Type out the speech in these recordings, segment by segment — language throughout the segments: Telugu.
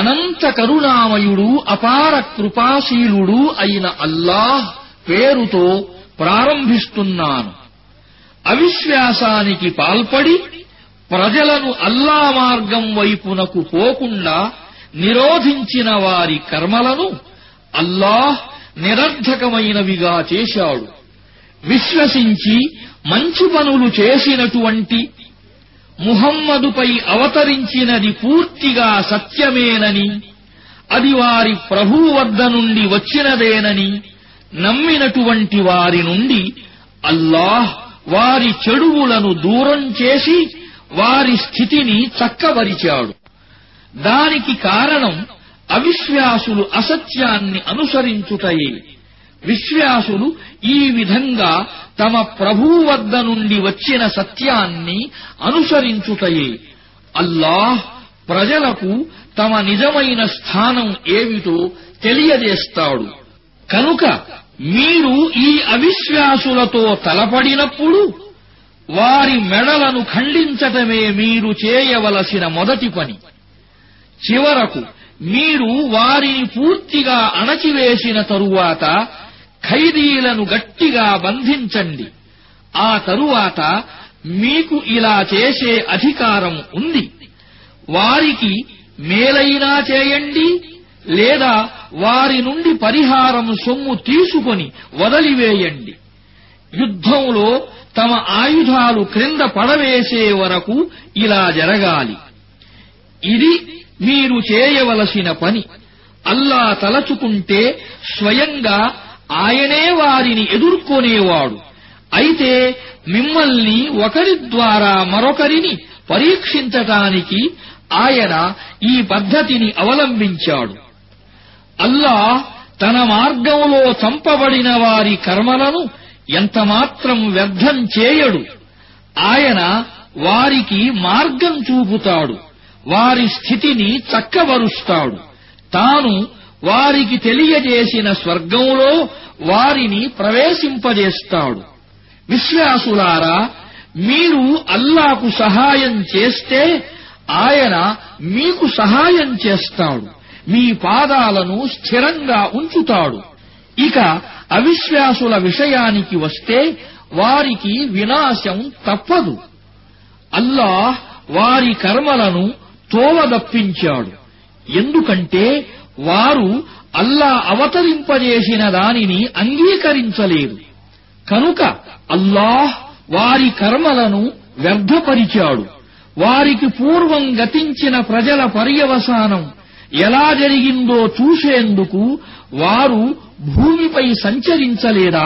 అనంత కరుణామయుడు అపార కృపాశీలుడు అయిన అల్లాహ్ పేరుతో ప్రారంభిస్తున్నాను అవిశ్వాసానికి పాల్పడి ప్రజలను అల్లా మార్గం వైపునకు పోకుండా నిరోధించిన వారి కర్మలను అల్లాహ్ నిరర్ధకమైనవిగా చేశాడు విశ్వసించి మంచి పనులు చేసినటువంటి ముహమ్మదుపై అవతరించినది పూర్తిగా సత్యమేనని అది వారి ప్రభువు వద్ద నుండి వచ్చినదేనని నమ్మినటువంటి వారి నుండి అల్లాహ్ వారి చెడువులను దూరం చేసి వారి స్థితిని చక్కబరిచాడు దానికి కారణం అవిశ్వాసులు అసత్యాన్ని అనుసరించుటయే విశ్వాసులు ఈ విధంగా తమ ప్రభువు వద్ద నుండి వచ్చిన సత్యాన్ని అనుసరించుటయే అల్లాహ్ ప్రజలకు తమ నిజమైన స్థానం ఏమిటో తెలియజేస్తాడు కనుక మీరు ఈ అవిశ్వాసులతో తలపడినప్పుడు వారి మెడలను ఖండించటమే మీరు చేయవలసిన మొదటి పని చివరకు మీరు వారిని పూర్తిగా అణచివేసిన తరువాత ఖైదీలను గట్టిగా బంధించండి ఆ తరువాత మీకు ఇలా చేసే అధికారం ఉంది వారికి మేలైనా చేయండి లేదా వారి నుండి పరిహారం సొమ్ము తీసుకొని వదిలివేయండి యుద్ధంలో తమ ఆయుధాలు క్రింద పడవేసే వరకు ఇలా జరగాలి ఇది మీరు చేయవలసిన పని అల్లా తలచుకుంటే స్వయంగా ఆయనే వారిని ఎదుర్కొనేవాడు అయితే మిమ్మల్ని ఒకరి ద్వారా మరొకరిని పరీక్షించటానికి ఆయన ఈ పద్ధతిని అవలంబించాడు అల్లాహ్ తన మార్గంలో చంపబడిన వారి కర్మలను ఎంతమాత్రం వ్యర్థం చేయడు ఆయన వారికి మార్గం చూపుతాడు వారి స్థితిని చక్కబరుస్తాడు తాను వారికి తెలియజేసిన స్వర్గంలో వారిని ప్రవేశింపజేస్తాడు విశ్వాసులారా మీరు అల్లాకు సహాయం చేస్తే ఆయన మీకు సహాయం చేస్తాడు మీ పాదాలను స్థిరంగా ఉంచుతాడు ఇక అవిశ్వాసుల విషయానికి వస్తే వారికి వినాశం తప్పదు అల్లాహ్ వారి కర్మలను తోవదప్పించాడు ఎందుకంటే వారు అల్లా అవతరింపజేసిన దానిని అంగీకరించలేదు కనుక అల్లాహ్ వారి కర్మలను వ్యర్థపరిచాడు వారికి పూర్వం గతించిన ప్రజల పర్యవసానం ఎలా జరిగిందో చూసేందుకు వారు భూమిపై సంచరించలేదా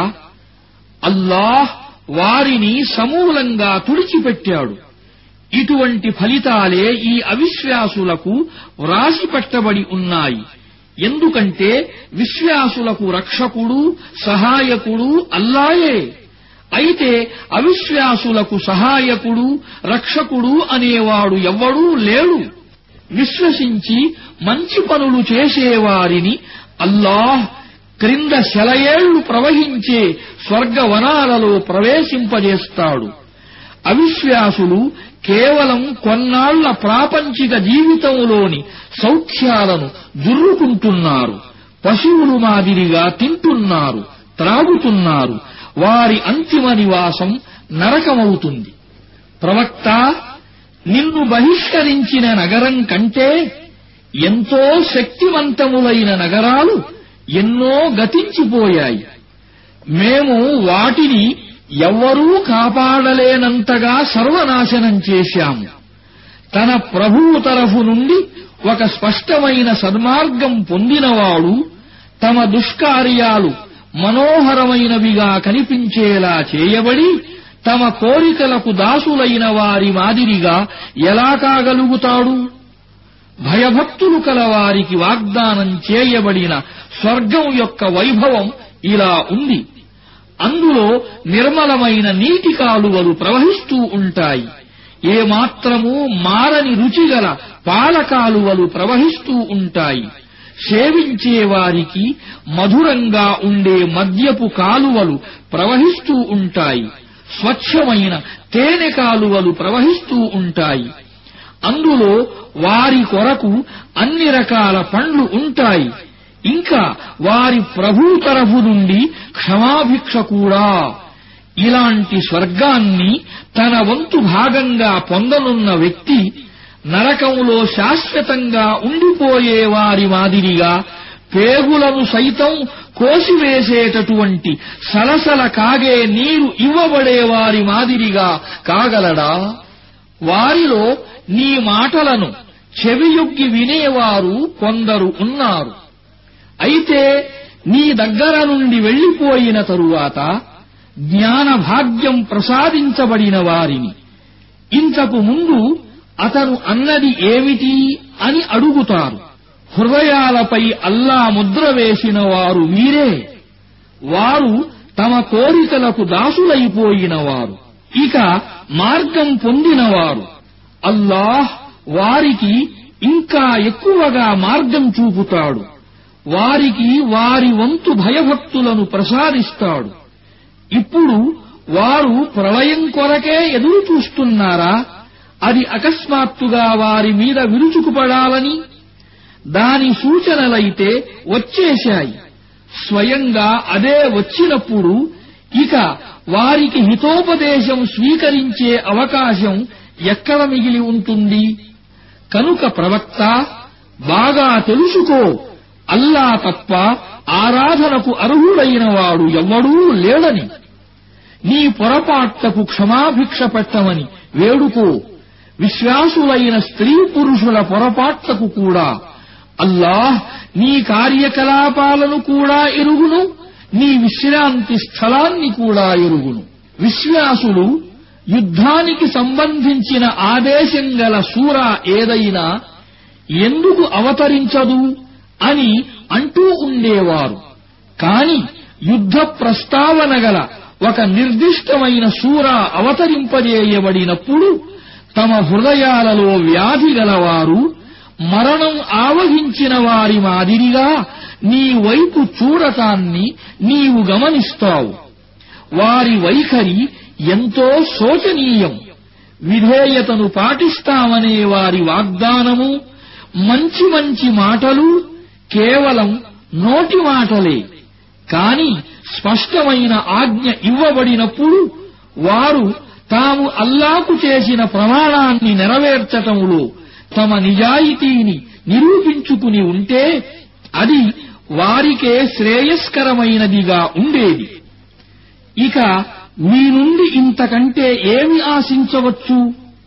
అల్లాహ్ వారిని సమూలంగా తుడిచిపెట్టాడు ఇటువంటి ఫలితాలే ఈ అవిశ్వాసులకు వ్రాసిపెట్టబడి ఉన్నాయి ఎందుకంటే విశ్వాసులకు రక్షకుడు సహాయకుడు అల్లాయే అయితే అవిశ్వాసులకు సహాయకుడు రక్షకుడు అనేవాడు ఎవ్వడూ లేడు విశ్వసించి మంచి పనులు చేసేవారిని అల్లాహ్ క్రింద శలయేళ్లు ప్రవహించే స్వర్గవనాలలో ప్రవేశింపజేస్తాడు అవిశ్వాసులు కేవలం కొన్నాళ్ల ప్రాపంచిక జీవితంలోని సౌఖ్యాలను జుర్రుకుంటున్నారు పశువులు మాదిరిగా తింటున్నారు త్రాగుతున్నారు వారి అంతిమ నివాసం నరకమవుతుంది ప్రవక్త నిన్ను బహిష్కరించిన నగరం కంటే ఎంతో శక్తివంతములైన నగరాలు ఎన్నో గతించిపోయాయి మేము వాటిని ఎవ్వరూ కాపాడలేనంతగా సర్వనాశనం చేశాము తన ప్రభువు తరఫు నుండి ఒక స్పష్టమైన సన్మార్గం పొందినవాడు తమ దుష్కార్యాలు మనోహరమైనవిగా కనిపించేలా చేయబడి తమ కోరికలకు దాసులైన వారి మాదిరిగా ఎలా కాగలుగుతాడు భయభక్తులు కల వారికి వాగ్దానం చేయబడిన స్వర్గం యొక్క వైభవం ఇలా ఉంది అందులో నిర్మలమైన నీటి కాలువలు ప్రవహిస్తూ ఉంటాయి ఏమాత్రమూ మారని రుచిగల పాల కాలువలు ప్రవహిస్తూ ఉంటాయి సేవించే వారికి మధురంగా ఉండే మద్యపు కాలువలు ప్రవహిస్తూ ఉంటాయి స్వచ్ఛమైన తేనె కాలువలు ప్రవహిస్తూ ఉంటాయి అందులో వారి కొరకు అన్ని రకాల పండ్లు ఉంటాయి ఇంకా వారి ప్రభు తరఫు నుండి క్షమాభిక్ష కూడా ఇలాంటి స్వర్గాన్ని తన వంతు భాగంగా పొందనున్న వ్యక్తి నరకంలో శాశ్వతంగా ఉండిపోయే వారి మాదిరిగా పేగులను సైతం కోసివేసేటటువంటి సలసల కాగే నీరు ఇవ్వబడే వారి మాదిరిగా కాగలడా వారిలో నీ మాటలను చెవియొగ్గి వినేవారు కొందరు ఉన్నారు అయితే నీ దగ్గర నుండి వెళ్లిపోయిన తరువాత జ్ఞాన భాగ్యం ప్రసాదించబడిన వారిని ఇంతకు ముందు అతను అన్నది ఏమిటి అని అడుగుతారు హృదయాలపై అల్లా ముద్ర వేసిన వారు వీరే వారు తమ కోరికలకు దాసులైపోయినవారు ఇక మార్గం పొందినవారు అల్లాహ్ వారికి ఇంకా ఎక్కువగా మార్గం చూపుతాడు వారికి వారి వంతు భయభక్తులను ప్రసాదిస్తాడు ఇప్పుడు వారు ప్రళయం కొరకే ఎదురు చూస్తున్నారా అది అకస్మాత్తుగా వారి మీద విరుచుకుపడాలని దాని సూచనలైతే వచ్చేశాయి స్వయంగా అదే వచ్చినప్పుడు ఇక వారికి హితోపదేశం స్వీకరించే అవకాశం ఎక్కడ మిగిలి ఉంటుంది కనుక ప్రవక్త బాగా తెలుసుకో అల్లా తప్ప ఆరాధనకు అర్హుడైన వాడు ఎవ్వడూ లేడని నీ పొరపాట్లకు క్షమాభిక్ష పెట్టమని వేడుకో విశ్వాసులైన స్త్రీ పురుషుల పొరపాట్లకు కూడా అల్లాహ్ నీ కార్యకలాపాలను కూడా ఎరుగును నీ విశ్రాంతి స్థలాన్ని కూడా ఎరుగును విశ్వాసులు యుద్ధానికి సంబంధించిన ఆదేశం గల సూర ఏదైనా ఎందుకు అవతరించదు అని అంటూ ఉండేవారు కాని యుద్ధ ప్రస్తావన గల ఒక నిర్దిష్టమైన సూర అవతరింపజేయబడినప్పుడు తమ హృదయాలలో వ్యాధి గలవారు మరణం ఆవహించిన వారి మాదిరిగా నీ వైపు చూడటాన్ని నీవు గమనిస్తావు వారి వైఖరి ఎంతో శోచనీయం విధేయతను పాటిస్తామనే వారి వాగ్దానము మంచి మంచి మాటలు కేవలం నోటి మాటలే కాని స్పష్టమైన ఆజ్ఞ ఇవ్వబడినప్పుడు వారు తాము అల్లాకు చేసిన ప్రమాణాన్ని నెరవేర్చటంలో తమ నిజాయితీని నిరూపించుకుని ఉంటే అది వారికే శ్రేయస్కరమైనదిగా ఉండేది ఇక మీ నుండి ఇంతకంటే ఏమి ఆశించవచ్చు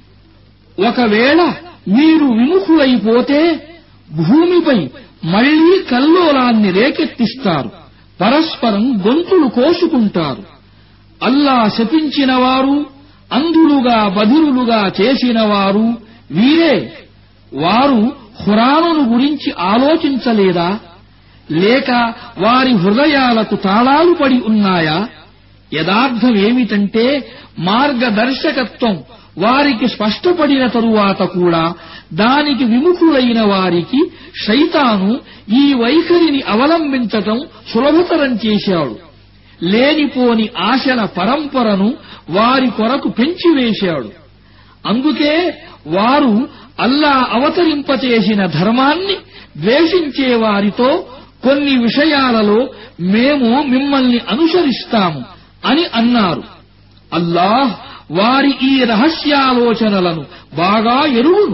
ఒకవేళ మీరు విముఖులైపోతే భూమిపై మళ్లీ కల్లోలాన్ని రేకెత్తిస్తారు పరస్పరం గొంతులు కోసుకుంటారు అల్లా శపించిన వారు అంధులుగా బధిరులుగా చేసిన వారు వీరే వారు హురానును గురించి ఆలోచించలేదా లేక వారి హృదయాలకు తాళాలు పడి ఉన్నాయా యథార్థమేమిటంటే మార్గదర్శకత్వం వారికి స్పష్టపడిన తరువాత కూడా దానికి విముఖులైన వారికి శైతాను ఈ వైఖరిని అవలంబించటం సులభతరం చేశాడు లేనిపోని ఆశల పరంపరను వారి కొరకు పెంచివేశాడు అందుకే వారు అల్లా అవతరింపచేసిన ధర్మాన్ని ద్వేషించే వారితో కొన్ని విషయాలలో మేము మిమ్మల్ని అనుసరిస్తాము అని అన్నారు అల్లాహ్ వారి ఈ రహస్యాలోచనలను బాగా ఎరువును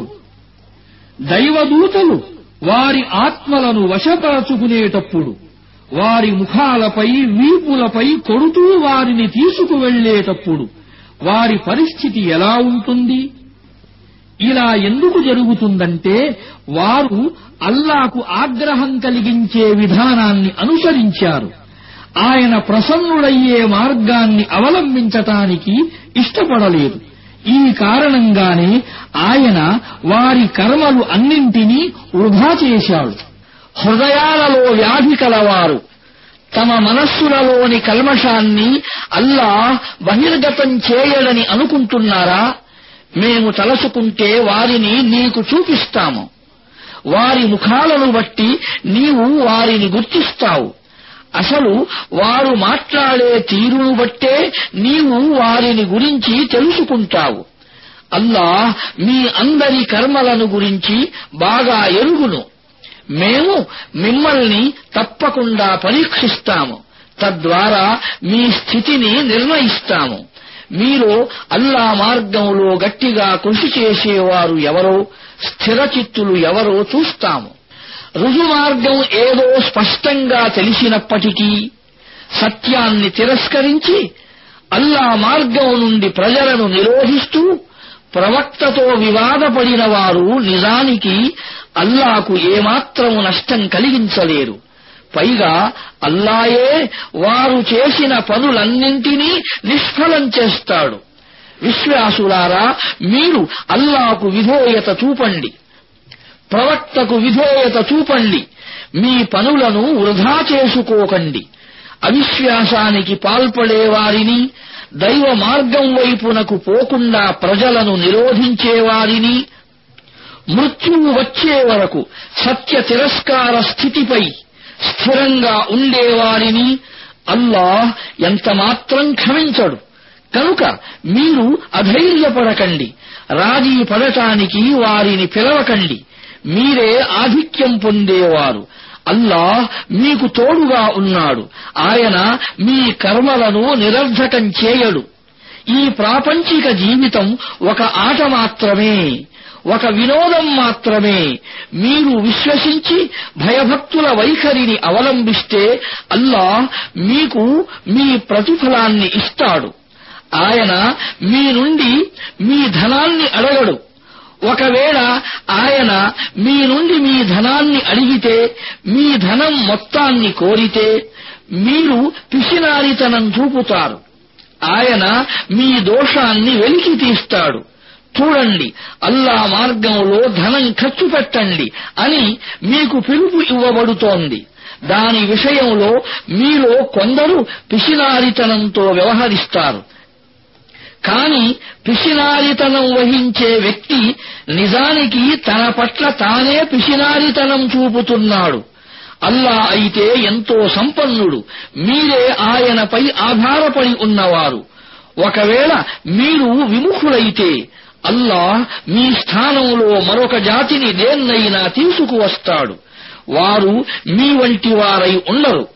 దైవదూతలు వారి ఆత్మలను వశపరచుకునేటప్పుడు వారి ముఖాలపై వీపులపై కొడుతూ వారిని తీసుకువెళ్లేటప్పుడు వారి పరిస్థితి ఎలా ఉంటుంది ఇలా ఎందుకు జరుగుతుందంటే వారు అల్లాకు ఆగ్రహం కలిగించే విధానాన్ని అనుసరించారు ఆయన ప్రసన్నుడయ్యే మార్గాన్ని అవలంబించటానికి ఇష్టపడలేదు ఈ కారణంగానే ఆయన వారి కర్మలు అన్నింటినీ వృధా చేశాడు హృదయాలలో వ్యాధి కలవారు తమ మనస్సులలోని కల్మషాన్ని అల్లా బహిర్గతం చేయడని అనుకుంటున్నారా మేము తలసుకుంటే వారిని నీకు చూపిస్తాము వారి ముఖాలను బట్టి నీవు వారిని గుర్తిస్తావు అసలు వారు మాట్లాడే తీరును బట్టే నీవు వారిని గురించి తెలుసుకుంటావు అల్లాహ్ మీ అందరి కర్మలను గురించి బాగా ఎరుగును మేము మిమ్మల్ని తప్పకుండా పరీక్షిస్తాము తద్వారా మీ స్థితిని నిర్ణయిస్తాము మీరు అల్లా మార్గంలో గట్టిగా కృషి చేసేవారు ఎవరో స్థిరచిత్తులు ఎవరో చూస్తాము రుజుమార్గం ఏదో స్పష్టంగా తెలిసినప్పటికీ సత్యాన్ని తిరస్కరించి అల్లా మార్గం నుండి ప్రజలను నిరోధిస్తూ ప్రవక్తతో వివాదపడిన వారు నిజానికి అల్లాకు ఏమాత్రము నష్టం కలిగించలేరు పైగా అల్లాయే వారు చేసిన పనులన్నింటినీ నిష్ఫలం చేస్తాడు విశ్వాసులారా మీరు అల్లాకు విధేయత చూపండి ప్రవక్తకు విధేయత చూపండి మీ పనులను వృధా చేసుకోకండి అవిశ్వాసానికి పాల్పడే వారిని దైవ మార్గం వైపునకు పోకుండా ప్రజలను నిరోధించేవారిని మృత్యువు వచ్చే వరకు సత్య తిరస్కార స్థితిపై స్థిరంగా ఉండేవారిని అల్లాహ్ ఎంతమాత్రం క్షమించడు కనుక మీరు అధైర్యపడకండి రాజీ పడటానికి వారిని పిలవకండి మీరే ఆధిక్యం పొందేవారు అల్లాహ్ మీకు తోడుగా ఉన్నాడు ఆయన మీ కర్మలను నిరర్ధకం చేయడు ఈ ప్రాపంచిక జీవితం ఒక ఆట మాత్రమే ఒక వినోదం మాత్రమే మీరు విశ్వసించి భయభక్తుల వైఖరిని అవలంబిస్తే అల్లాహ్ మీకు మీ ప్రతిఫలాన్ని ఇస్తాడు ఆయన మీ నుండి మీ ధనాన్ని అడగడు ఒకవేళ ఆయన మీ నుండి మీ ధనాన్ని అడిగితే మీ ధనం మొత్తాన్ని కోరితే మీరు పిసినారితనం చూపుతారు ఆయన మీ దోషాన్ని వెలికి తీస్తాడు చూడండి అల్లా మార్గంలో ధనం ఖర్చు పెట్టండి అని మీకు పిలుపు ఇవ్వబడుతోంది దాని విషయంలో మీలో కొందరు పిసినారితనంతో వ్యవహరిస్తారు కాని పిసినారితనం వహించే వ్యక్తి నిజానికి తన పట్ల తానే పిసినారితనం చూపుతున్నాడు అల్లా అయితే ఎంతో సంపన్నుడు మీరే ఆయనపై ఆధారపడి ఉన్నవారు ఒకవేళ మీరు విముఖులైతే అల్లాహ్ మీ స్థానంలో మరొక జాతిని దేన్నైనా తీసుకువస్తాడు వారు మీ వంటి వారై ఉండరు